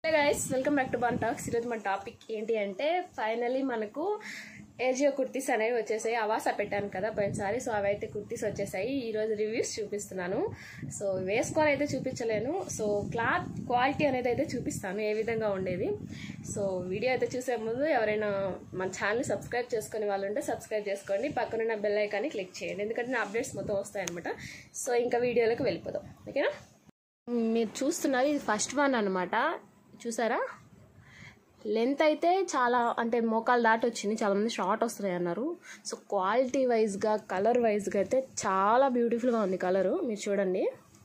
hey guys welcome back to Bon Talks ఈరోజు మన topic ఏంటి అంటే ఫైనలీ మనకు ఏజియో కుర్తీస్ అనేవి వచ్చేసాయి అవాసా పెట్టాను కదా పోయినసారి సో అవైతే కుర్తీస్ వచ్చేసాయి ఈ రోజు రివ్యూస్ చూపిస్తున్నాను సో వేసుకొని అయితే చూపించలేను సో క్లాత్ క్వాలిటీ అనేది అయితే చూపిస్తాను ఏ విధంగా ఉండేది సో వీడియో అయితే చూసే ముందు ఎవరైనా మన ఛానల్ సబ్స్క్రైబ్ చేసుకునే వాళ్ళు ఉంటే సబ్స్క్రైబ్ చేసుకోండి పక్కనున్న బెల్ ఐకాన్ని క్లిక్ చేయండి ఎందుకంటే నా అప్డేట్స్ మొత్తం వస్తాయన్నమాట సో ఇంకా వీడియోలోకి వెళ్ళిపోదాం ఓకేనా మీరు చూస్తున్నారు ఇది ఫస్ట్ వన్ అనమాట చూసారా లెంత్ అయితే చాలా అంటే మోకాలు దాటి వచ్చింది చాలామంది షార్ట్ వస్తున్నాయి అన్నారు సో క్వాలిటీ వైజ్గా కలర్ వైజ్గా అయితే చాలా బ్యూటిఫుల్గా ఉంది కలరు మీరు చూడండి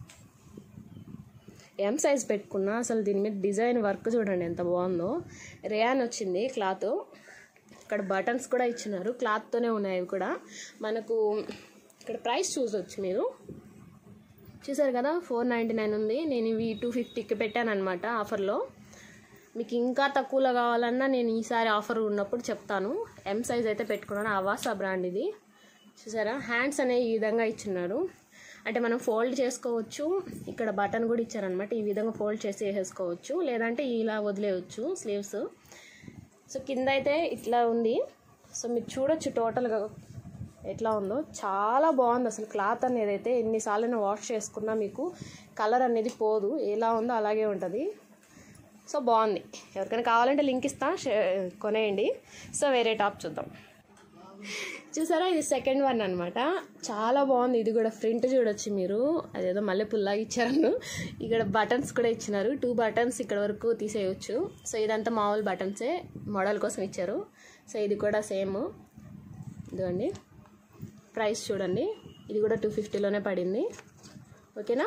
ఎం సైజ్ పెట్టుకున్నా అసలు దీని మీద డిజైన్ వర్క్ చూడండి ఎంత బాగుందో రేయాన్ వచ్చింది క్లాత్ ఇక్కడ బటన్స్ కూడా ఇచ్చినారు క్లాత్తోనే ఉన్నాయి అవి కూడా మనకు ఇక్కడ ప్రైస్ చూసొచ్చు మీరు చూసారు కదా ఫోర్ నైంటీ నైన్ ఉంది నేను ఇవి టూ ఫిఫ్టీకి పెట్టాను అనమాట ఆఫర్లో మీకు ఇంకా తక్కువలో కావాలన్నా నేను ఈసారి ఆఫర్ ఉన్నప్పుడు చెప్తాను ఎం సైజ్ అయితే పెట్టుకున్నాను అవాసా బ్రాండ్ ఇది చూసారా హ్యాండ్స్ అనేవి ఈ విధంగా ఇచ్చున్నారు అంటే మనం ఫోల్డ్ చేసుకోవచ్చు ఇక్కడ బటన్ కూడా ఇచ్చారనమాట ఈ విధంగా ఫోల్డ్ చేసి వేసేసుకోవచ్చు లేదంటే ఇలా వదిలేయచ్చు స్లీవ్స్ సో కింద అయితే ఇట్లా ఉంది సో మీరు చూడొచ్చు టోటల్గా ఎట్లా ఉందో చాలా బాగుంది అసలు క్లాత్ అనేది అయితే ఎన్నిసార్లు వాష్ చేసుకున్నా మీకు కలర్ అనేది పోదు ఎలా ఉందో అలాగే ఉంటుంది సో బాగుంది ఎవరికైనా కావాలంటే లింక్ ఇస్తా షే- కొనేయండి సో వేరే టాప్ చూద్దాం చూసారా ఇది సెకండ్ వన్ అనమాట చాలా బాగుంది ఇది కూడా ఫ్రంట్ చూడొచ్చు మీరు అదేదో మళ్ళీ పుల్లాగా ఇచ్చారు ఇక్కడ బటన్స్ కూడా ఇచ్చినారు టూ బటన్స్ ఇక్కడ వరకు తీసేయచ్చు సో ఇదంతా మామూలు బటన్సే మోడల్ కోసం ఇచ్చారు సో ఇది కూడా సేమ్ ఇదిగోండి ప్రైస్ చూడండి ఇది కూడా టూ ఫిఫ్టీలోనే పడింది ఓకేనా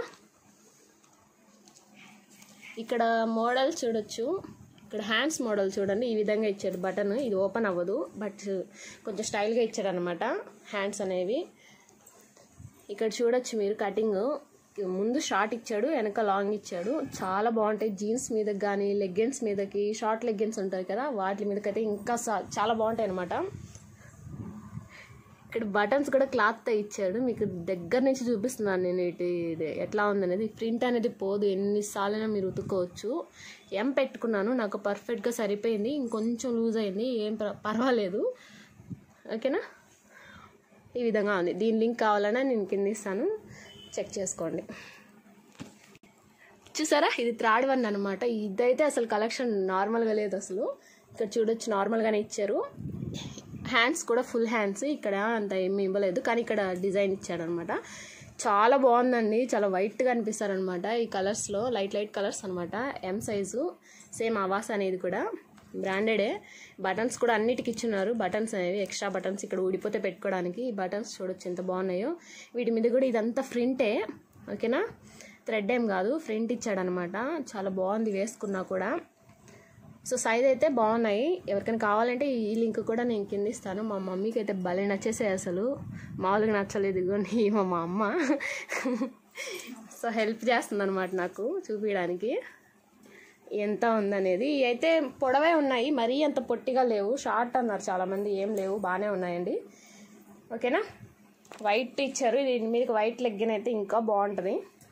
ఇక్కడ మోడల్ చూడొచ్చు ఇక్కడ హ్యాండ్స్ మోడల్ చూడండి ఈ విధంగా ఇచ్చాడు బటన్ ఇది ఓపెన్ అవ్వదు బట్ కొంచెం స్టైల్గా ఇచ్చాడు అనమాట హ్యాండ్స్ అనేవి ఇక్కడ చూడొచ్చు మీరు కటింగ్ ముందు షార్ట్ ఇచ్చాడు వెనక లాంగ్ ఇచ్చాడు చాలా బాగుంటాయి జీన్స్ మీదకి కానీ లెగ్గిన్స్ మీదకి షార్ట్ లెగ్గిన్స్ ఉంటాయి కదా వాటి మీదకైతే ఇంకా సా- చాలా బాగుంటాయి అనమాట ఇక్కడ బటన్స్ కూడా క్లాత్తో ఇచ్చాడు మీకు దగ్గర నుంచి చూపిస్తున్నాను నేను ఇటు ఇది ఎట్లా ఉందనేది ప్రింట్ అనేది పోదు ఎన్నిసార్లైనా మీరు ఉతుక్కోవచ్చు ఎం పెట్టుకున్నాను నాకు పర్ఫెక్ట్గా సరిపోయింది ఇంకొంచెం లూజ్ అయింది ఏం పర్- పర్వాలేదు ఓకేనా ఈ విధంగా ఉంది దీని లింక్ కావాలన్నా నేను కింద ఇస్తాను చెక్ చేసుకోండి చూసారా ఇది థర్డ్ వన్ అనమాట ఇదైతే అసలు కలెక్షన్ నార్మల్గా లేదు అసలు ఇక్కడ చూడొచ్చు నార్మల్గానే ఇచ్చారు హ్యాండ్స్ కూడా ఫుల్ హ్యాండ్స్ ఇక్కడ అంత ఏమి ఇవ్వలేదు కానీ ఇక్కడ డిజైన్ ఇచ్చాడనమాట చాలా బాగుందండి చాలా వైట్గా అనిపిస్తారనమాట ఈ కలర్స్లో లైట్ లైట్ కలర్స్ అనమాట ఎం సైజు సేమ్ అవాస్ అనేది కూడా బ్రాండెడే బటన్స్ కూడా అన్నిటికి ఇచ్చున్నారు బటన్స్ అనేవి ఎక్స్ట్రా బటన్స్ ఇక్కడ ఊడిపోతే పెట్టుకోవడానికి ఈ బటన్స్ చూడొచ్చు ఎంత బాగున్నాయో వీటి మీద కూడా ఇదంతా ఫ్రింటే ఓకేనా థ్రెడ్ ఏం కాదు ఫ్రంట్ ఇచ్చాడనమాట చాలా బాగుంది వేసుకున్నా కూడా సో సైజ్ అయితే బాగున్నాయి ఎవరికైనా కావాలంటే ఈ లింక్ కూడా నేను కింద ఇస్తాను మా మమ్మీకి అయితే భలే నచ్చేసాయి అసలు మామూలుగా నచ్చలేదు ఇదిగోండి మా మా అమ్మ సో హెల్ప్ చేస్తుంది అనమాట నాకు చూపించడానికి ఎంత ఉందనేది ఇవి అయితే పొడవే ఉన్నాయి మరీ అంత పొట్టిగా లేవు షార్ట్ అన్నారు చాలామంది ఏం లేవు బాగానే ఉన్నాయండి ఓకేనా వైట్ ఇచ్చారు దీని మీదకి వైట్ లెగ్గిన్ అయితే ఇంకా బాగుంటుంది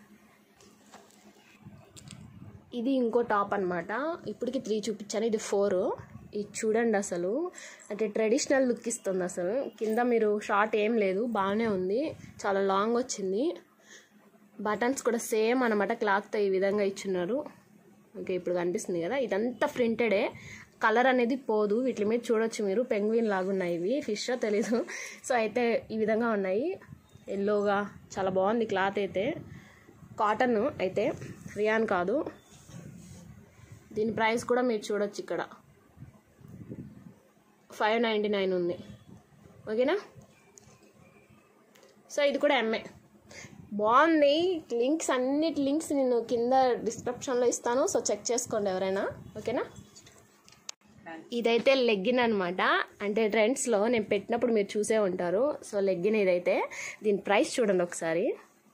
ఇది ఇంకో టాప్ అనమాట ఇప్పటికి త్రీ చూపించాను ఇది ఫోర్ ఇది చూడండి అసలు అంటే ట్రెడిషనల్ లుక్ ఇస్తుంది అసలు కింద మీరు షార్ట్ ఏం లేదు బాగానే ఉంది చాలా లాంగ్ వచ్చింది బటన్స్ కూడా సేమ్ అనమాట క్లాత్తో ఈ విధంగా ఇచ్చున్నారు ఓకే ఇప్పుడు కనిపిస్తుంది కదా ఇదంతా ప్రింటెడే కలర్ అనేది పోదు వీటి మీద చూడొచ్చు మీరు పెంగ్విన్ లాగా ఉన్నాయి ఇవి ఫిష్ తెలీదు సో అయితే ఈ విధంగా ఉన్నాయి ఎల్లోగా చాలా బాగుంది క్లాత్ అయితే కాటన్ అయితే రియాన్ కాదు దీని ప్రైస్ కూడా మీరు చూడొచ్చు ఇక్కడ ఫైవ్ నైంటీ నైన్ ఉంది ఓకేనా సో ఇది కూడా ఎంఏ బాగుంది లింక్స్ అన్నిటి లింక్స్ నేను కింద డిస్క్రిప్షన్లో ఇస్తాను సో చెక్ చేసుకోండి ఎవరైనా ఓకేనా ఇదైతే లెగ్గిన్ అనమాట అంటే ట్రెండ్స్లో నేను పెట్టినప్పుడు మీరు చూసే ఉంటారు సో లెగ్గిన్ ఇదైతే దీని ప్రైస్ చూడండి ఒకసారి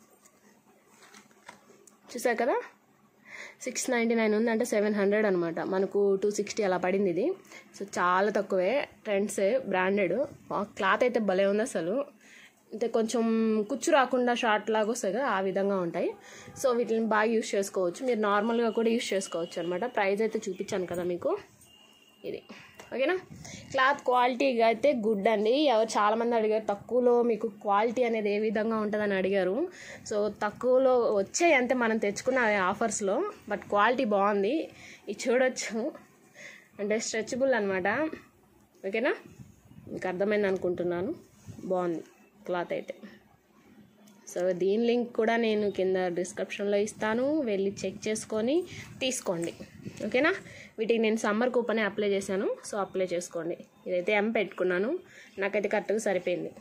చూసారు కదా సిక్స్ నైంటీ నైన్ ఉంది అంటే సెవెన్ హండ్రెడ్ అనమాట మనకు టూ సిక్స్టీ అలా పడింది ఇది సో చాలా తక్కువే ట్రెండ్స్ బ్రాండెడ్ క్లాత్ అయితే భలే ఉంది అసలు అంటే కొంచెం కుచ్చు రాకుండా షార్ట్ లాగా వస్తాయి కదా ఆ విధంగా ఉంటాయి సో వీటిని బాగా యూస్ చేసుకోవచ్చు మీరు నార్మల్గా కూడా యూస్ చేసుకోవచ్చు అనమాట ప్రైస్ అయితే చూపించాను కదా మీకు ఇది ఓకేనా క్లాత్ క్వాలిటీ అయితే గుడ్ అండి ఎవరు చాలామంది అడిగారు తక్కువలో మీకు క్వాలిటీ అనేది ఏ విధంగా ఉంటుందని అడిగారు సో తక్కువలో వచ్చాయి అంతే మనం తెచ్చుకున్న ఆఫర్స్లో బట్ క్వాలిటీ బాగుంది ఇది చూడొచ్చు అంటే స్ట్రెచబుల్ అనమాట ఓకేనా మీకు అర్థమైంది అనుకుంటున్నాను బాగుంది క్లాత్ అయితే సో దీని లింక్ కూడా నేను కింద డిస్క్రిప్షన్లో ఇస్తాను వెళ్ళి చెక్ చేసుకొని తీసుకోండి ఓకేనా వీటికి నేను సమ్మర్ కూపనే అప్లై చేశాను సో అప్లై చేసుకోండి ఇదైతే ఎం పెట్టుకున్నాను నాకైతే కరెక్ట్గా సరిపోయింది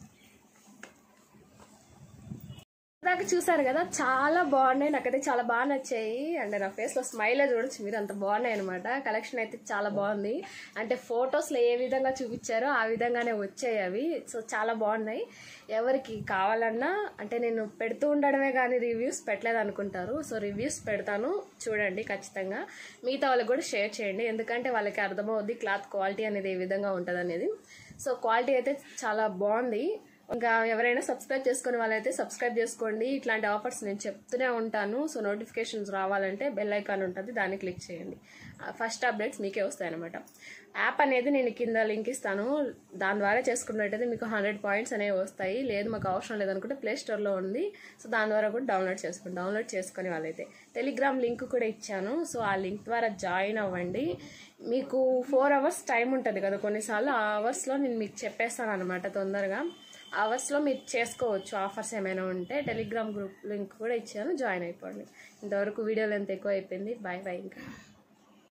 దాకా చూసారు కదా చాలా బాగున్నాయి నాకైతే చాలా బాగా నచ్చాయి అంటే నా ఫేస్లో స్మైల్ చూడొచ్చు మీరు అంత బాగున్నాయి అనమాట కలెక్షన్ అయితే చాలా బాగుంది అంటే ఫొటోస్లో ఏ విధంగా చూపించారో ఆ విధంగానే వచ్చాయి అవి సో చాలా బాగున్నాయి ఎవరికి కావాలన్నా అంటే నేను పెడుతూ ఉండడమే కానీ రివ్యూస్ పెట్టలేదు అనుకుంటారు సో రివ్యూస్ పెడతాను చూడండి ఖచ్చితంగా మిగతా వాళ్ళకి కూడా షేర్ చేయండి ఎందుకంటే వాళ్ళకి అర్థమవుద్ది క్లాత్ క్వాలిటీ అనేది ఏ విధంగా ఉంటుంది అనేది సో క్వాలిటీ అయితే చాలా బాగుంది ఇంకా ఎవరైనా సబ్స్క్రైబ్ చేసుకునే వాళ్ళైతే సబ్స్క్రైబ్ చేసుకోండి ఇట్లాంటి ఆఫర్స్ నేను చెప్తూనే ఉంటాను సో నోటిఫికేషన్స్ రావాలంటే బెల్ ఐకాన్ ఉంటుంది దాన్ని క్లిక్ చేయండి ఫస్ట్ అప్డేట్స్ మీకే వస్తాయన్నమాట యాప్ అనేది నేను కింద లింక్ ఇస్తాను దాని ద్వారా చేసుకున్నట్టయితే మీకు హండ్రెడ్ పాయింట్స్ అనేవి వస్తాయి లేదు మాకు అవసరం లేదనుకుంటే ప్లే స్టోర్లో ఉంది సో దాని ద్వారా కూడా డౌన్లోడ్ చేసుకోండి డౌన్లోడ్ చేసుకునే వాళ్ళైతే టెలిగ్రామ్ లింక్ కూడా ఇచ్చాను సో ఆ లింక్ ద్వారా జాయిన్ అవ్వండి మీకు ఫోర్ అవర్స్ టైం ఉంటుంది కదా కొన్నిసార్లు ఆ అవర్స్లో నేను మీకు చెప్పేస్తాను అనమాట తొందరగా అవర్స్లో మీరు చేసుకోవచ్చు ఆఫర్స్ ఏమైనా ఉంటే టెలిగ్రామ్ గ్రూప్ లింక్ కూడా ఇచ్చాను జాయిన్ అయిపోండి ఇంతవరకు వీడియోలు ఎంత ఎక్కువ అయిపోయింది బాయ్ బాయ్ ఇంకా